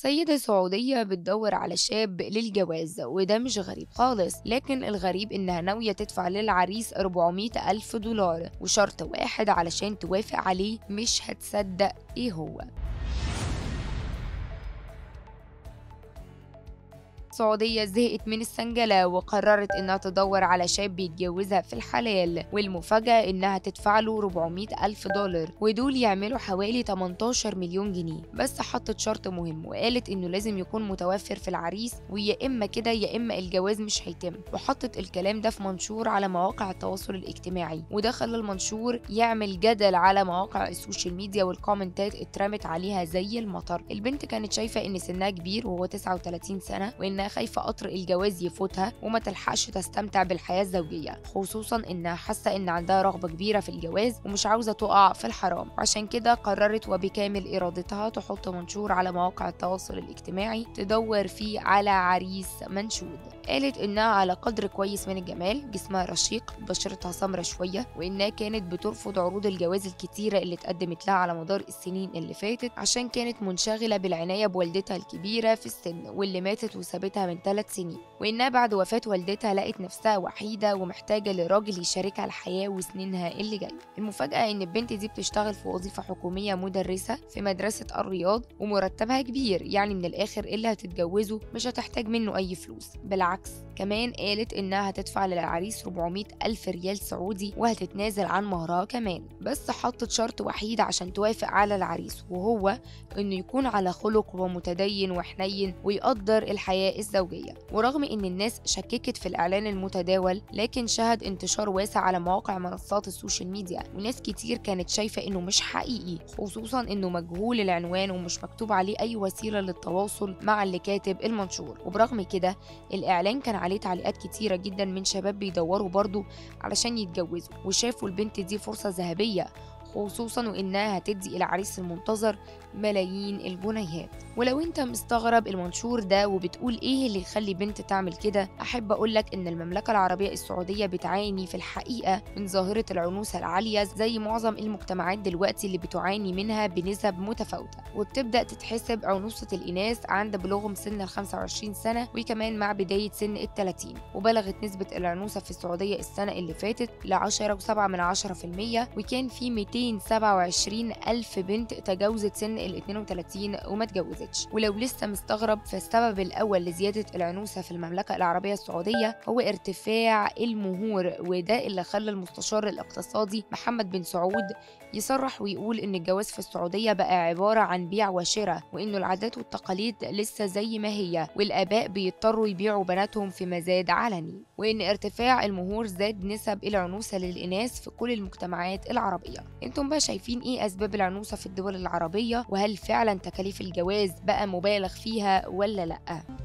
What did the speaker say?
سيدة سعودية بتدور على شاب للجواز وده مش غريب خالص لكن الغريب إنها ناوية تدفع للعريس 400 ألف دولار وشرط واحد علشان توافق عليه مش هتصدق إيه هو السعودية زهقت من السنجلة وقررت إنها تدور على شاب يتجوزها في الحلال والمفاجأة إنها تدفع له 400 ألف دولار ودول يعملوا حوالي 18 مليون جنيه بس حطت شرط مهم وقالت إنه لازم يكون متوفر في العريس ويا إما كده يا إما الجواز مش هيتم وحطت الكلام ده في منشور على مواقع التواصل الاجتماعي وده خلى المنشور يعمل جدل على مواقع السوشيال ميديا والكومنتات اترمت عليها زي المطر البنت كانت شايفة إن سنها كبير وهو 39 سنة وإنها خايفة قطر الجواز يفوتها وما تلحقش تستمتع بالحياة الزوجية خصوصا إنها حاسة إن عندها رغبة كبيرة في الجواز ومش عاوزة تقع في الحرام عشان كده قررت وبكامل إرادتها تحط منشور على مواقع التواصل الاجتماعي تدور فيه على عريس منشود قالت إنها على قدر كويس من الجمال جسمها رشيق بشرتها سمرة شوية وإنها كانت بترفض عروض الجواز الكتيرة اللي اتقدمت لها على مدار السنين اللي فاتت عشان كانت منشغلة بالعناية بوالدتها الكبيرة في السن واللي ماتت وسابتها من ثلاث سنين وإنها بعد وفاة والدتها لقت نفسها وحيدة ومحتاجة لراجل يشاركها الحياة وسنينها اللي جاية المفاجأة إن البنت دي بتشتغل في وظيفة حكومية مدرسة في مدرسة الرياض ومرتبها كبير يعني من الآخر اللي هتتجوزه مش هتحتاج منه أي فلوس بالعكس كمان قالت إنها هتدفع للعريس 400 ألف ريال سعودي وهتتنازل عن مهرها كمان بس حطت شرط وحيد عشان توافق على العريس وهو إنه يكون على خلق ومتدين وحنين ويقدر الحياة الزوجية ورغم إن الناس شككت في الإعلان المتداول لكن شهد انتشار واسع على مواقع منصات السوشيال ميديا وناس كتير كانت شايفة إنه مش حقيقي خصوصا إنه مجهول العنوان ومش مكتوب عليه أي وسيلة للتواصل مع اللي كاتب المنشور وبرغم كده الإعلان كان عليه تعليقات كتيرة جدا من شباب بيدوروا برضه علشان يتجوزوا وشافوا البنت دي فرصة ذهبية خصوصا وانها هتدي العريس المنتظر ملايين الجنيهات ولو انت مستغرب المنشور ده وبتقول ايه اللي يخلي بنت تعمل كده احب اقولك ان المملكه العربيه السعوديه بتعاني في الحقيقه من ظاهره العنوسه العاليه زي معظم المجتمعات دلوقتي اللي بتعاني منها بنسب متفاوته وبتبدا تتحسب عنوسه الاناث عند بلوغهم سن ال 25 سنه وكمان مع بدايه سن ال 30 وبلغت نسبه العنوسه في السعوديه السنه اللي فاتت ل 10.7 من 10% وكان في 227 ألف بنت تجاوزت سن ال 32 وما اتجوزتش ولو لسه مستغرب فالسبب الأول لزيادة العنوسة في المملكة العربية السعودية هو ارتفاع المهور وده اللي خلى المستشار الاقتصادي محمد بن سعود يصرح ويقول إن الجواز في السعودية بقى عبارة عن بيع وشراء وإنه العادات والتقاليد لسه زي ما هي والآباء بيضطروا يبيعوا بناتهم في مزاد علني وإن ارتفاع المهور زاد نسب العنوسة للإناث في كل المجتمعات العربية انتم بقى شايفين ايه أسباب العنوسة في الدول العربية وهل فعلا تكاليف الجواز بقى مبالغ فيها ولا لأ